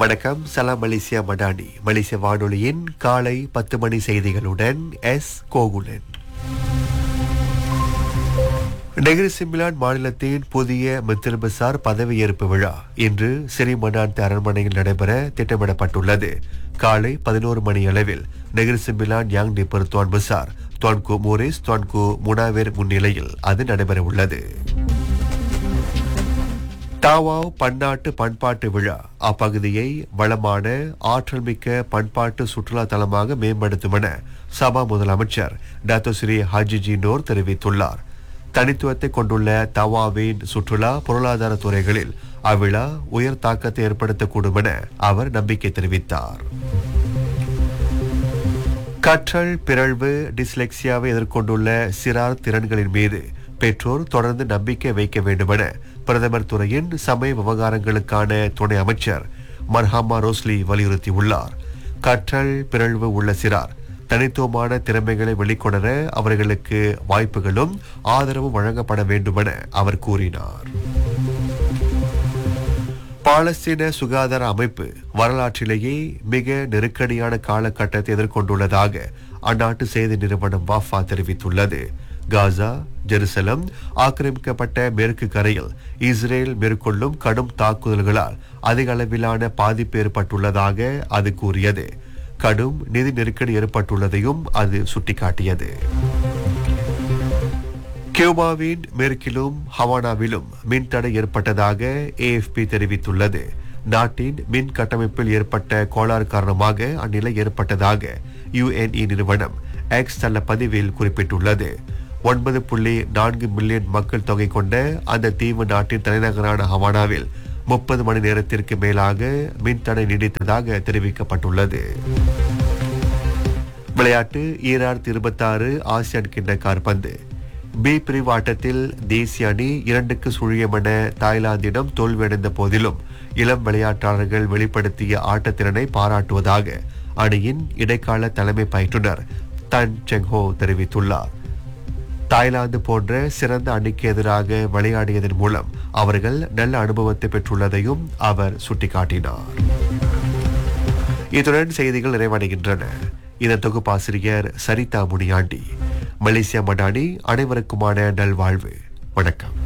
வணக்கம் சலாம் மலேசியா மடானி மலேசிய வானொலியின் காலை பத்து மணி செய்திகளுடன் எஸ் கோகுலன் நெகிரி சிம்பிளான் மாநிலத்தின் புதிய மித்திரபசார் பதவியேற்பு விழா இன்று சிறிமடான் அரண்மனையில் நடைபெற திட்டமிடப்பட்டுள்ளது காலை பதினோரு மணி அளவில் Negeri Sembilan Yang Dipertuan Besar Tuanku Muhriz Tuanku Munawir முன்னிலையில் அது நடைபெற உள்ளது தாவாவ் பன்னாட்டு பண்பாட்டு விழா அப்பகுதியை வளமான ஆற்றல் மிக்க பண்பாட்டு சுற்றுலா தலமாக மேம்படுத்தும் என சபா முதலமைச்சர் டாக்டர் ஸ்ரீ ஹாஜிஜி நோர் தெரிவித்துள்ளார் தனித்துவத்தை கொண்டுள்ள தவாவின் சுற்றுலா பொருளாதார துறைகளில் அவ்விழா உயர் தாக்கத்தை ஏற்படுத்தக்கூடும் என அவர் நம்பிக்கை தெரிவித்தார் கற்றல் பிறழ்வு டிஸ்லெக்சியாவை எதிர்கொண்டுள்ள சிறார் திறன்களின் மீது பெற்றோர் தொடர்ந்து நம்பிக்கை வைக்க வேண்டுமென பிரதமர் துறையின் சமய விவகாரங்களுக்கான துணை அமைச்சர் மர்ஹாமா ரோஸ்லி வலியுறுத்தியுள்ளார் கற்றல் பிறழ்வு உள்ள சிறார் தனித்துவமான திறமைகளை வெளிக்கொணர அவர்களுக்கு வாய்ப்புகளும் ஆதரவும் வழங்கப்பட வேண்டுமென அவர் கூறினார் பாலஸ்தீன சுகாதார அமைப்பு வரலாற்றிலேயே மிக நெருக்கடியான காலகட்டத்தை எதிர்கொண்டுள்ளதாக அந்நாட்டு செய்தி நிறுவனம் வாஃபா தெரிவித்துள்ளது காசா ஜெருசலம் ஆக்கிரமிக்கப்பட்ட மேற்கு கரையில் இஸ்ரேல் மேற்கொள்ளும் கடும் தாக்குதல்களால் அதிக அளவிலான பாதிப்பு ஏற்பட்டுள்ளதாக அது கூறியது கடும் நிதி நெருக்கடி ஏற்பட்டுள்ளதையும் அது சுட்டிக்காட்டியது கியூபாவின் மேற்கிலும் ஹவானாவிலும் மின் தடை ஏற்பட்டதாக ஏஎஃப்பி தெரிவித்துள்ளது நாட்டின் மின் கட்டமைப்பில் ஏற்பட்ட கோளாறு காரணமாக அந்நிலை ஏற்பட்டதாக யுஎன்இ நிறுவனம் எக்ஸ் தள்ள பதிவில் குறிப்பிட்டுள்ளது ஒன்பது புள்ளி நான்கு மில்லியன் மக்கள் தொகை கொண்ட அந்த தீவு நாட்டின் தலைநகரான ஹவானாவில் முப்பது மணி நேரத்திற்கு மேலாக மின் தடை நீடித்ததாக தெரிவிக்கப்பட்டுள்ளது விளையாட்டு ஈராயிரத்தி இருபத்தாறு ஆசியான் கிண்ண கார்பந்து பி பிரிவு ஆட்டத்தில் தேசிய அணி இரண்டுக்கு சுழியம் என தாய்லாந்திடம் தோல்வியடைந்த போதிலும் இளம் விளையாட்டாளர்கள் வெளிப்படுத்திய ஆட்டத்திறனை பாராட்டுவதாக அணியின் இடைக்கால தலைமை பயிற்றுனர் தன் செங்ஹோ தெரிவித்துள்ளார் தாய்லாந்து போன்ற சிறந்த அணிக்கு எதிராக விளையாடியதன் மூலம் அவர்கள் நல்ல அனுபவத்தை பெற்றுள்ளதையும் அவர் சுட்டிக்காட்டினார் இத்துடன் செய்திகள் நிறைவடைகின்றன இதன் தொகுப்பாசிரியர் சரிதா முனியாண்டி மலேசியா மடானி அனைவருக்குமான நல்வாழ்வு வணக்கம்